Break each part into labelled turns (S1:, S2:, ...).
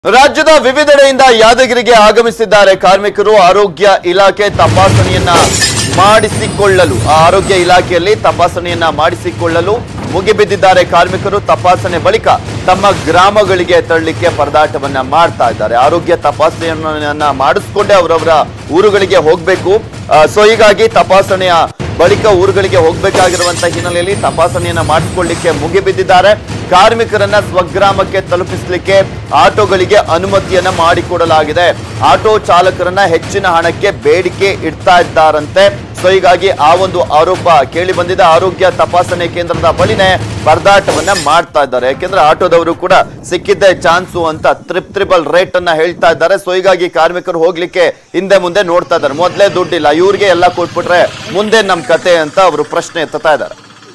S1: ರಾಜ್ಯದ ವಿವಿಧೆಡೆಯಿಂದ ಯಾದಗಿರಿಗೆ ಆಗಮಿಸಿದ್ದಾರೆ ಕಾರ್ಮಿಕರು ಆರೋಗ್ಯ ಇಲಾಖೆ ತಪಾಸಣೆಯನ್ನ ಮಾಡಿಸಿಕೊಳ್ಳಲು ಆ ಆರೋಗ್ಯ ಇಲಾಖೆಯಲ್ಲಿ ತಪಾಸಣೆಯನ್ನ ಮಾಡಿಸಿಕೊಳ್ಳಲು ಮುಗಿಬಿದ್ದಿದ್ದಾರೆ ಕಾರ್ಮಿಕರು ತಪಾಸಣೆ ಬಳಿಕ ತಮ್ಮ ಗ್ರಾಮಗಳಿಗೆ ತೆರಳಿಕ್ಕೆ ಪರದಾಟವನ್ನ ಮಾಡ್ತಾ ಇದ್ದಾರೆ ಆರೋಗ್ಯ ತಪಾಸಣೆಯನ್ನ ಮಾಡಿಸ್ಕೊಂಡೇ ಅವರವರ ಊರುಗಳಿಗೆ ಹೋಗ್ಬೇಕು ಸೊ ಹೀಗಾಗಿ ತಪಾಸಣೆಯ ಬಳಿಕ ಊರುಗಳಿಗೆ ಹೋಗಬೇಕಾಗಿರುವಂತಹ ಹಿನ್ನೆಲೆಯಲ್ಲಿ ತಪಾಸಣೆಯನ್ನ ಮಾಡಿಸಿಕೊಳ್ಳಿಕ್ಕೆ ಮುಗಿಬಿದ್ದಿದ್ದಾರೆ ಕಾರ್ಮಿಕರನ್ನ ಸ್ವಗ್ರಾಮಕ್ಕೆ ತಲುಪಿಸಲಿಕ್ಕೆ ಆಟೋಗಳಿಗೆ ಅನುಮತಿಯನ್ನ ಮಾಡಿಕೊಡಲಾಗಿದೆ ಆಟೋ ಚಾಲಕರನ್ನ ಹೆಚ್ಚಿನ ಹಣಕ್ಕೆ ಬೇಡಿಕೆ ಇಡ್ತಾ ಇದ್ದಾರಂತೆ ಸೊ ಹೀಗಾಗಿ ಆ ಒಂದು ಆರೋಪ ಕೇಳಿ ಬಂದಿದೆ ಆರೋಗ್ಯ ತಪಾಸಣೆ ಕೇಂದ್ರದ ಬಳಿನೇ ಪರದಾಟವನ್ನ ಮಾಡ್ತಾ ಇದ್ದಾರೆ ಯಾಕೆಂದ್ರೆ ಆಟೋದವರು ಕೂಡ ಸಿಕ್ಕಿದ್ದೇ ಚಾನ್ಸು ಅಂತ ತ್ರಿಪ್ ತ್ರಿಬಲ್ ರೇಟ್ ಅನ್ನ ಹೇಳ್ತಾ ಇದ್ದಾರೆ ಸೊ ಹೀಗಾಗಿ ಕಾರ್ಮಿಕರು ಹೋಗ್ಲಿಕ್ಕೆ ಹಿಂದೆ ಮುಂದೆ ನೋಡ್ತಾ ಇದ್ದಾರೆ ಮೊದಲೇ ದುಡ್ಡಿಲ್ಲ ಇವ್ರಿಗೆ ಎಲ್ಲ ಕೊಟ್ಬಿಟ್ರೆ ಮುಂದೆ ನಮ್ ಕತೆ ಅಂತ ಅವರು ಪ್ರಶ್ನೆ ಎತ್ತಾ ಇದ್ದಾರೆ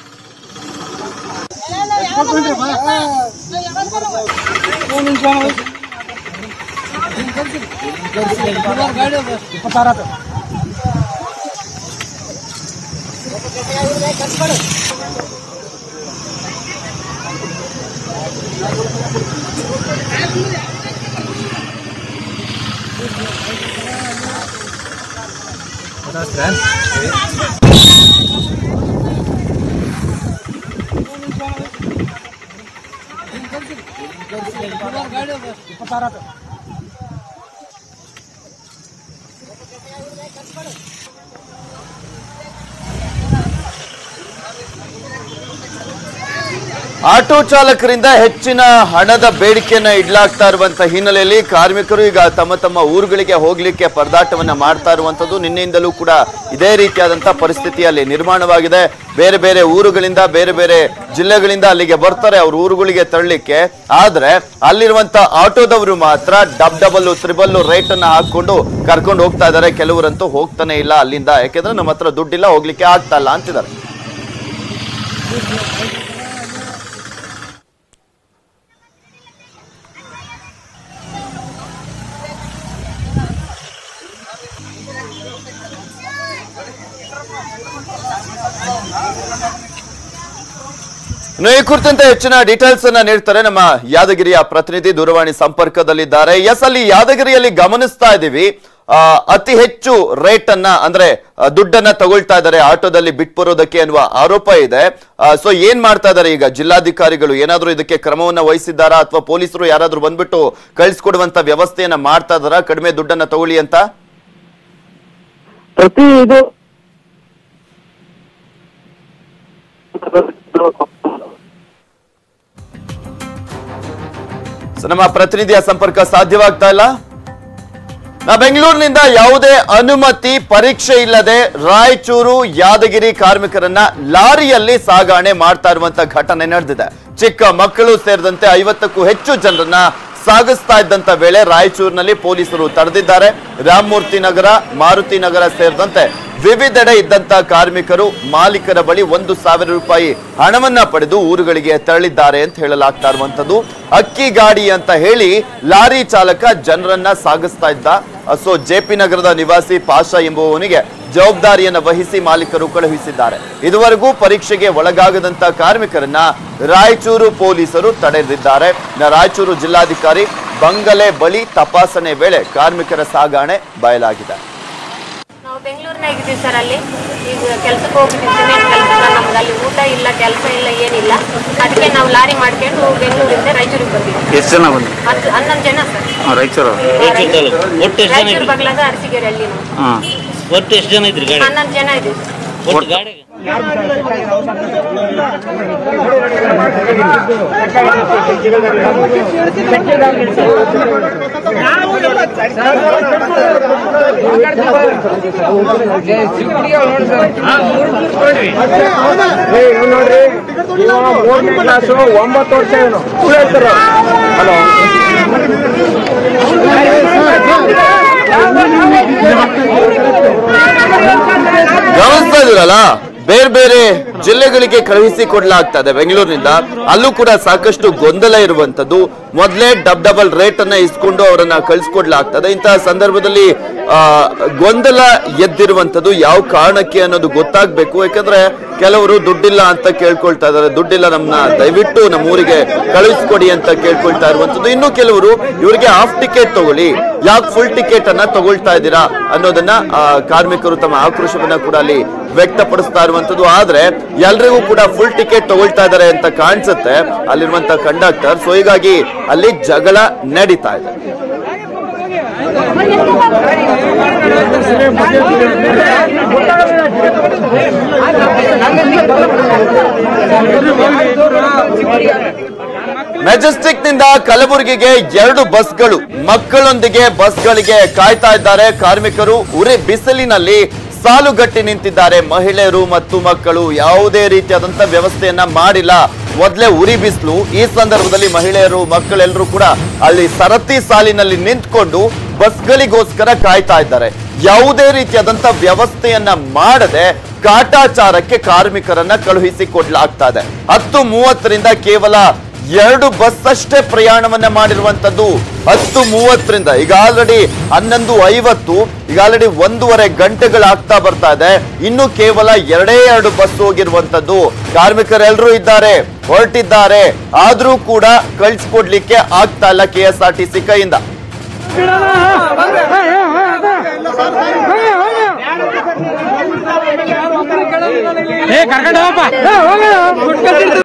S1: ಆಟೋ ಚಾಲಕರಿಂದ ಹೆಚ್ಚಿನ ಹಣದ ಬೇಡಿಕೆಯನ್ನ ಇಡ್ಲಾಗ್ತಾ ಇರುವಂತ ಹಿನ್ನೆಲೆಯಲ್ಲಿ ಕಾರ್ಮಿಕರು ಈಗ ತಮ್ಮ ತಮ್ಮ ಊರುಗಳಿಗೆ ಹೋಗ್ಲಿಕ್ಕೆ ಪರದಾಟವನ್ನ ಮಾಡ್ತಾ ಇರುವಂತದ್ದು ನಿನ್ನೆಯಿಂದಲೂ ಕೂಡ ಇದೇ ರೀತಿಯಾದಂತಹ ಪರಿಸ್ಥಿತಿಯಲ್ಲಿ ನಿರ್ಮಾಣವಾಗಿದೆ ಬೇರೆ ಬೇರೆ ಊರುಗಳಿಂದ ಬೇರೆ ಬೇರೆ ಜಿಲ್ಲೆಗಳಿಂದ ಅಲ್ಲಿಗೆ ಬರ್ತಾರೆ ಅವ್ರ ಊರುಗಳಿಗೆ ತರಲಿಕ್ಕೆ ಆದ್ರೆ ಅಲ್ಲಿರುವಂತ ಆಟೋದವರು ಮಾತ್ರ ಡಬ್ ಡಬಲ್ ತ್ರಿಬಲ್ ರೇಟ್ ಅನ್ನ ಹಾಕೊಂಡು ಕರ್ಕೊಂಡು ಹೋಗ್ತಾ ಇದ್ದಾರೆ ಕೆಲವರಂತೂ ಹೋಗ್ತಾನೆ ಇಲ್ಲ ಅಲ್ಲಿಂದ ಯಾಕೆಂದ್ರೆ ನಮ್ಮ ಹತ್ರ ದುಡ್ಡಿಲ್ಲ ಹೋಗ್ಲಿಕ್ಕೆ ಆಗ್ತಾ ಇಲ್ಲ ಅಂತಿದ್ದಾರೆ ಇನ್ನು ಈ ಕುರಿತಂತೆ ಹೆಚ್ಚಿನ ಡೀಟೇಲ್ಸ್ ಅನ್ನ ನೀಡ್ತಾರೆ ನಮ್ಮ ಯಾದಗಿರಿಯ ಪ್ರತಿನಿಧಿ ದೂರವಾಣಿ ಸಂಪರ್ಕದಲ್ಲಿದ್ದಾರೆ ಎಸ್ ಅಲ್ಲಿ ಯಾದಗಿರಿಯಲ್ಲಿ ಗಮನಿಸ್ತಾ ಇದ್ದೀವಿ ಆ, ಅತಿ ಹೆಚ್ಚು ರೇಟ್ ಅನ್ನ ಅಂದ್ರೆ ಆ, ದುಡ್ಡನ್ನ ತಗೊಳ್ತಾ ಇದ್ದಾರೆ ಆಟೋದಲ್ಲಿ ಬಿಟ್ಬರೋದಕ್ಕೆ ಅನ್ನುವ ಆರೋಪ ಇದೆ ಸೊ ಏನ್ ಮಾಡ್ತಾ ಇದ್ದಾರೆ ಈಗ ಜಿಲ್ಲಾಧಿಕಾರಿಗಳು ಏನಾದ್ರೂ ಇದಕ್ಕೆ ಕ್ರಮವನ್ನ ವಹಿಸಿದ್ದಾರಾ ಅಥವಾ ಪೊಲೀಸರು ಯಾರಾದ್ರೂ ಬಂದ್ಬಿಟ್ಟು ಕಳಿಸ್ಕೊಡುವಂತ ವ್ಯವಸ್ಥೆಯನ್ನ ಮಾಡ್ತಾ ಇದಾರಾ ಕಡಿಮೆ ದುಡ್ಡನ್ನ ತಗೊಳ್ಳಿ ಅಂತ
S2: ಪ್ರತಿ ಇದು
S1: ಸೊ ನಮ್ಮ ಪ್ರತಿನಿಧಿಯ ಸಂಪರ್ಕ ಸಾಧ್ಯವಾಗ್ತಾ ಇಲ್ಲ ನಾ ಬೆಂಗಳೂರಿನಿಂದ ಯಾವುದೇ ಅನುಮತಿ ಪರೀಕ್ಷೆ ಇಲ್ಲದೆ ರಾಯಚೂರು ಯಾದಗಿರಿ ಕಾರ್ಮಿಕರನ್ನ ಲಾರಿಯಲ್ಲಿ ಸಾಗಾಣೆ ಮಾಡ್ತಾ ಇರುವಂತ ಘಟನೆ ನಡೆದಿದೆ ಚಿಕ್ಕ ಮಕ್ಕಳು ಸೇರಿದಂತೆ ಐವತ್ತಕ್ಕೂ ಹೆಚ್ಚು ಜನರನ್ನ ಸಾಗಿಸ್ತಾ ಇದ್ದಂತ ವೇಳೆ ರಾಯಚೂರಿನಲ್ಲಿ ಪೊಲೀಸರು ತಡೆದಿದ್ದಾರೆ ರಾಮಮೂರ್ತಿ ನಗರ ಮಾರುತಿ ನಗರ ಸೇರಿದಂತೆ ವಿವಿಧೆಡೆ ಇದ್ದಂತ ಕಾರ್ಮಿಕರು ಮಾಲೀಕರ ಬಳಿ ಒಂದು ಸಾವಿರ ರೂಪಾಯಿ ಹಣವನ್ನ ಪಡೆದು ಊರುಗಳಿಗೆ ತೆರಳಿದ್ದಾರೆ ಅಂತ ಹೇಳಲಾಗ್ತಾ ಇರುವಂತದ್ದು ಅಕ್ಕಿ ಗಾಡಿ ಅಂತ ಹೇಳಿ ಲಾರಿ ಚಾಲಕ ಜನರನ್ನ ಸಾಗಿಸ್ತಾ ಇದ್ದ ಸೊ ಜೆಪಿ ನಗರದ ನಿವಾಸಿ ಪಾಷಾ ಎಂಬುವವನಿಗೆ ಜವಾಬ್ದಾರಿಯನ್ನು ವಹಿಸಿ ಮಾಲೀಕರು ಕಳುಹಿಸಿದ್ದಾರೆ ಇದುವರೆಗೂ ಪರೀಕ್ಷೆಗೆ ಒಳಗಾಗದಂತ ಕಾರ್ಮಿಕರನ್ನ ರಾಯಚೂರು ಪೊಲೀಸರು ತಡೆದಿದ್ದಾರೆ ಇನ್ನು ರಾಯಚೂರು ಜಿಲ್ಲಾಧಿಕಾರಿ ಬಂಗಲೆ ಬಳಿ ತಪಾಸಣೆ ವೇಳೆ ಕಾರ್ಮಿಕರ ಸಾಗಾಣೆ ಬಯಲಾಗಿದೆ
S3: ನಾವು ಬೆಂಗಳೂರಿನಾಗ ಇದ್ದೀವಿ ಸರ್ ಅಲ್ಲಿ ಈಗ ಕೆಲ್ಸಕ್ಕೆ ಹೋಗ್ಬಿಟ್ಟಿವಿ ಸಿಮೆಂಟ್ ಕೆಲಸ ನಮ್ಗೆ ಅಲ್ಲಿ ಊಟ ಇಲ್ಲ ಕೆಲಸ ಇಲ್ಲ ಏನಿಲ್ಲ ಅದಕ್ಕೆ ನಾವು ಲಾರಿ ಮಾಡ್ಕೊಂಡು ಬೆಂಗಳೂರಿಂದ ರಾಯಚೂರಿಗೆ ಬಂದಿವಿ
S2: ಎಷ್ಟು ಜನ ಬಂದ್ರು
S3: ಹತ್ತು ಹನ್ನೊಂದು ಜನ ಸರ್
S2: ಹಾಂ ರಾಯಚೂರು
S4: ರಾಯಚೂರು ತಾಲೂಕು ಒಟ್ಟು ಎಷ್ಟು ಜನ
S3: ರಾಯಚೂರು
S4: ಇದ್ರಿ
S3: ಬಗ್ಲಾಗ ಅರಸಿಗೆರೆ ಅಲ್ಲಿ ನಾವು
S2: ಹಾಂ
S4: ಒಟ್ಟು ಎಷ್ಟು ಜನ ಇದ್ರಿ ಗಾಡಿ
S3: ಹನ್ನೊಂದು ಜನ ಇದ್ದೀವಿ
S4: ಒಟ್ಟು ಗಾಡಿಗೆ
S5: ನೋಡ್ರಿ ಇವ ಮೂರನೇ ಕ್ಲಾಸು ಒಂಬತ್ತು ವರ್ಷ ಇವನು ಹೇಳ್ತಾರ ಹಲೋ
S1: ಗಮನಿಸ್ತಾ ಇದೀರಲ್ಲ ಬೇರೆ ಬೇರೆ ಜಿಲ್ಲೆಗಳಿಗೆ ಕಳುಹಿಸಿ ಕೊಡ್ಲಾಗ್ತಾ ಇದೆ ಬೆಂಗಳೂರಿನಿಂದ ಅಲ್ಲೂ ಕೂಡ ಸಾಕಷ್ಟು ಗೊಂದಲ ಇರುವಂತದ್ದು ಮೊದಲೇ ಡಬ್ ಡಬಲ್ ರೇಟ್ ಅನ್ನ ಇಸ್ಕೊಂಡು ಅವರನ್ನ ಕಳಿಸ್ಕೊಡ್ಲಾಗ್ತದೆ ಇಂತಹ ಸಂದರ್ಭದಲ್ಲಿ ಆ, ಗೊಂದಲ ಎದ್ದಿರುವಂತದ್ದು ಯಾವ ಕಾರಣಕ್ಕೆ ಅನ್ನೋದು ಗೊತ್ತಾಗ್ಬೇಕು ಯಾಕಂದ್ರೆ ಕೆಲವರು ದುಡ್ಡಿಲ್ಲ ಅಂತ ಕೇಳ್ಕೊಳ್ತಾ ಇದಾರೆ ದುಡ್ಡಿಲ್ಲ ನಮ್ಮನ್ನ ದಯವಿಟ್ಟು ನಮ್ಮ ಊರಿಗೆ ಕಳುಹಿಸ್ಕೊಡಿ ಅಂತ ಕೇಳ್ಕೊಳ್ತಾ ಇರುವಂತದ್ದು ಇನ್ನು ಕೆಲವರು ಇವರಿಗೆ ಹಾಫ್ ಟಿಕೆಟ್ ತಗೊಳ್ಳಿ ಯಾಕೆ ಫುಲ್ ಟಿಕೆಟ್ ಅನ್ನ ತಗೊಳ್ತಾ ಇದ್ದೀರಾ ಅನ್ನೋದನ್ನ ಆ, ಕಾರ್ಮಿಕರು ತಮ್ಮ ಆಕ್ರೋಶವನ್ನ ಕೂಡ ಅಲ್ಲಿ ವ್ಯಕ್ತಪಡಿಸ್ತಾ ಇರುವಂತದ್ದು ಆದ್ರೆ ಎಲ್ರಿಗೂ ಕೂಡ ಫುಲ್ ಟಿಕೆಟ್ ತಗೊಳ್ತಾ ಇದ್ದಾರೆ ಅಂತ ಕಾಣಿಸುತ್ತೆ ಅಲ್ಲಿರುವಂತ ಕಂಡಕ್ಟರ್ ಸೊ ಹೀಗಾಗಿ ಅಲ್ಲಿ ಜಗಳ ನಡೀತಾ ಇದೆ ಮೆಜೆಸ್ಟಿಕ್ ನಿಂದ ಕಲಬುರಗಿಗೆ ಎರಡು ಬಸ್ಗಳು ಮಕ್ಕಳೊಂದಿಗೆ ಬಸ್ಗಳಿಗೆ ಕಾಯ್ತಾ ಇದ್ದಾರೆ ಕಾರ್ಮಿಕರು ಉರಿ ಬಿಸಿಲಿನಲ್ಲಿ ಸಾಲುಗಟ್ಟಿ ನಿಂತಿದ್ದಾರೆ ಮಹಿಳೆಯರು ಮತ್ತು ಮಕ್ಕಳು ಯಾವುದೇ ರೀತಿಯಾದಂತ ವ್ಯವಸ್ಥೆಯನ್ನ ಮಾಡಿಲ್ಲ ಮೊದಲೇ ಉರಿ ಬಿಸಿಲು ಈ ಸಂದರ್ಭದಲ್ಲಿ ಮಹಿಳೆಯರು ಮಕ್ಕಳೆಲ್ಲರೂ ಕೂಡ ಅಲ್ಲಿ ಸರತಿ ಸಾಲಿನಲ್ಲಿ ನಿಂತ್ಕೊಂಡು ಬಸ್ಗಳಿಗೋಸ್ಕರ ಕಾಯ್ತಾ ಇದ್ದಾರೆ ಯಾವುದೇ ರೀತಿಯಾದಂತ ವ್ಯವಸ್ಥೆಯನ್ನ ಮಾಡದೆ ಕಾಟಾಚಾರಕ್ಕೆ ಕಾರ್ಮಿಕರನ್ನ ಕಳುಹಿಸಿ ಕೊಡ್ಲಾಗ್ತಾ ಇದೆ ಹತ್ತು ಮೂವತ್ತರಿಂದ ಕೇವಲ ಎರಡು ಬಸ್ ಅಷ್ಟೇ ಪ್ರಯಾಣವನ್ನ ಮಾಡಿರುವಂತದ್ದು ಹತ್ತು ಮೂವತ್ತರಿಂದ ಈಗ ಆಲ್ರೆಡಿ ಹನ್ನೊಂದು ಐವತ್ತು ಈಗ ಆಲ್ರೆಡಿ ಒಂದೂವರೆ ಗಂಟೆಗಳಾಗ್ತಾ ಬರ್ತಾ ಇದೆ ಇನ್ನು ಕೇವಲ ಎರಡೇ ಎರಡು ಬಸ್ ಹೋಗಿರುವಂತದ್ದು ಕಾರ್ಮಿಕರೆಲ್ಲರೂ ಇದ್ದಾರೆ ಹೊರಟಿದ್ದಾರೆ ಆದ್ರೂ ಕೂಡ ಕಳ್ಸಿಕೊಡ್ಲಿಕ್ಕೆ ಆಗ್ತಾ ಇಲ್ಲ K S R T C ಕೈಯಿಂದ
S5: ಏ ಕರ್ಕೊಂಡು ಹೋಗಪ್ಪ